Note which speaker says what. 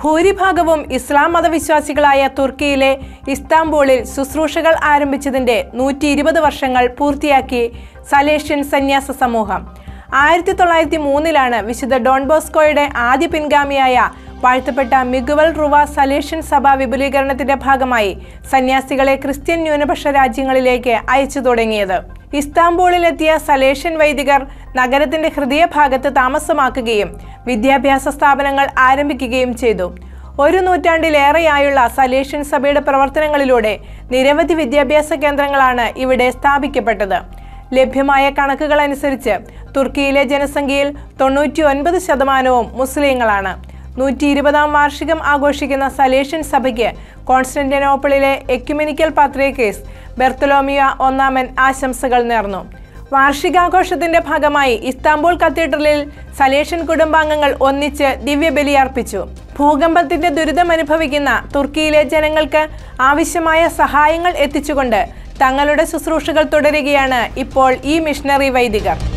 Speaker 1: ഭൂരിഭാഗവും ഇസ്ലാം മതവിശ്വാസികളായ തുർക്കിയിലെ ഇസ്താംബൂളിൽ ശുശ്രൂഷകൾ ആരംഭിച്ചതിന്റെ നൂറ്റി ഇരുപത് വർഷങ്ങൾ പൂർത്തിയാക്കി സലേഷ്യൻ സന്യാസ സമൂഹം ആയിരത്തി തൊള്ളായിരത്തി മൂന്നിലാണ് വിശുദ്ധ ഡോൺ ബോസ്കോയുടെ ആദ്യ പിൻഗാമിയായ വാഴ്ത്തപ്പെട്ട മിഗുവൽ റുവ സലേഷ്യൻ സഭ വിപുലീകരണത്തിന്റെ ഭാഗമായി സന്യാസികളെ ക്രിസ്ത്യൻ ന്യൂനപക്ഷ രാജ്യങ്ങളിലേക്ക് അയച്ചു തുടങ്ങിയത് ഇസ്താംബൂളിലെത്തിയ സലേഷ്യൻ വൈദികർ നഗരത്തിന്റെ ഹൃദയഭാഗത്ത് താമസമാക്കുകയും വിദ്യാഭ്യാസ സ്ഥാപനങ്ങൾ ആരംഭിക്കുകയും ചെയ്തു ഒരു നൂറ്റാണ്ടിലേറെയായുള്ള സലേഷ്യൻ സഭയുടെ പ്രവർത്തനങ്ങളിലൂടെ നിരവധി വിദ്യാഭ്യാസ കേന്ദ്രങ്ങളാണ് ഇവിടെ സ്ഥാപിക്കപ്പെട്ടത് ലഭ്യമായ കണക്കുകൾ അനുസരിച്ച് തുർക്കിയിലെ ജനസംഖ്യയിൽ തൊണ്ണൂറ്റി ഒൻപത് ശതമാനവും മുസ്ലിങ്ങളാണ് നൂറ്റി ഇരുപതാം വാർഷികം ആഘോഷിക്കുന്ന സലേഷ്യൻ സഭയ്ക്ക് കോൺസ്റ്റന്റിനോപ്പിളിലെ എക്യുമെനിക്കൽ പത്രികേസ് ബെർത്തലോമിയ ഒന്നാമൻ ആശംസകൾ നേർന്നു വാർഷികാഘോഷത്തിന്റെ ഭാഗമായി ഇസ്താംബൂൾ കത്തീഡ്രലിൽ സലേഷ്യൻ കുടുംബാംഗങ്ങൾ ഒന്നിച്ച് ദിവ്യബലി അർപ്പിച്ചു ഭൂകമ്പത്തിന്റെ ദുരിതം അനുഭവിക്കുന്ന തുർക്കിയിലെ ജനങ്ങൾക്ക് ആവശ്യമായ സഹായങ്ങൾ എത്തിച്ചുകൊണ്ട് തങ്ങളുടെ ശുശ്രൂഷകൾ തുടരുകയാണ് ഇപ്പോൾ ഈ മിഷണറി വൈദികർ